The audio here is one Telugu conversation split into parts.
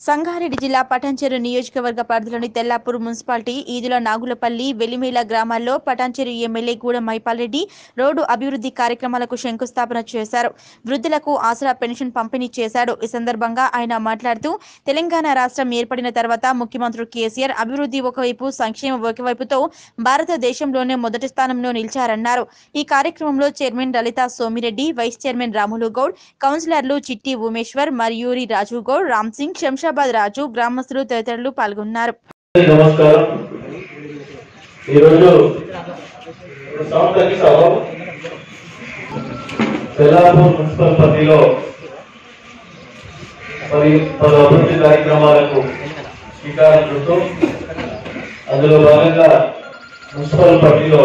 సంగారెడ్డి జిల్లా పటాన్చెరు నియోజకవర్గ పరిధిలోని తెల్లాపూర్ మున్సిపాలిటీ ఈదుల నాగులపల్లి వెలిమేల గ్రామాల్లో పటాన్చెరు ఎమ్మెల్యే గూడ మైపాల్ రెడ్డి రోడ్డు అభివృద్ధి కార్యక్రమాలకు శంకుస్థాపన చేశారు వృద్ధులకు ఆసరా పెన్షన్ పంపిణీ చేశాడు ఈ సందర్భంగా ఆయన మాట్లాడుతూ తెలంగాణ రాష్ట్రం ఏర్పడిన తర్వాత ముఖ్యమంత్రి కేసీఆర్ అభివృద్ధి ఒకవైపు సంక్షేమం ఒకవైపుతో భారతదేశంలోనే మొదటి స్థానంలో నిలిచారన్నారు ఈ కార్యక్రమంలో chairman Lalitha Somireddy vice chairman Ramulu Goud కౌన్సిలర్లు చిట్టి ఉమేశ్వర్ మయూరి రాజు గౌడ్ రామ్ సింగ్ శంషాబాద్ రాజు గ్రామస్తులు తదితరులు పాల్గొన్నారు నమస్కారం ఈరోజు సౌండ్ తగ్గిస్తావు తెల్లాపూర్ మున్సిపల్ పరిధిలో మరి పలు అభివృద్ధి కార్యక్రమాలకు శ్రీకారం చుట్టూ అందులో భాగంగా మున్సిపల్ పరిధిలో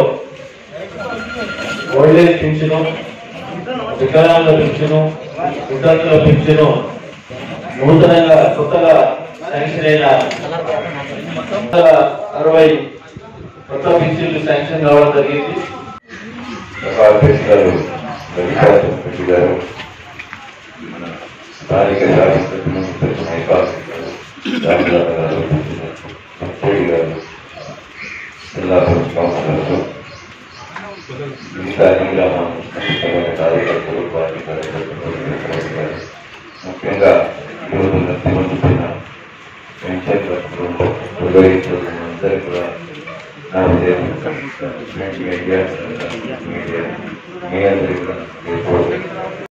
ఓల్డేజ్ పింఛను వికలాంగుల పింఛను విద్యార్థుల పింఛను నూతనంగా కొత్తగా శాంక్షన్ అయిన వందల అరవై కొత్త పింఛన్లు శాంక్షన్ కావడం జరిగింది కార్పొరేట్ గారు రవికాంత్ రెడ్డి గారు మన స్థానిక శాసనసభ్యులు మైపాల్ గారు రామలత గారు ముప్పేడి గారు జిల్లాపూర్ కౌన్సిలర్లు మిగతా అన్ని గ్రామాల ముఖ్యమైన కార్యకర్తలు పార్టీ కార్యకర్తలు గారు ముఖ్యంగా ఈరోజు లబ్ధి పొందుతున్న పెన్షన్లకు నిర్వహిస్తున్న అందరికీ కూడా నా ఉదయం మీడియా మీడియా మీ అందరికీ కూడా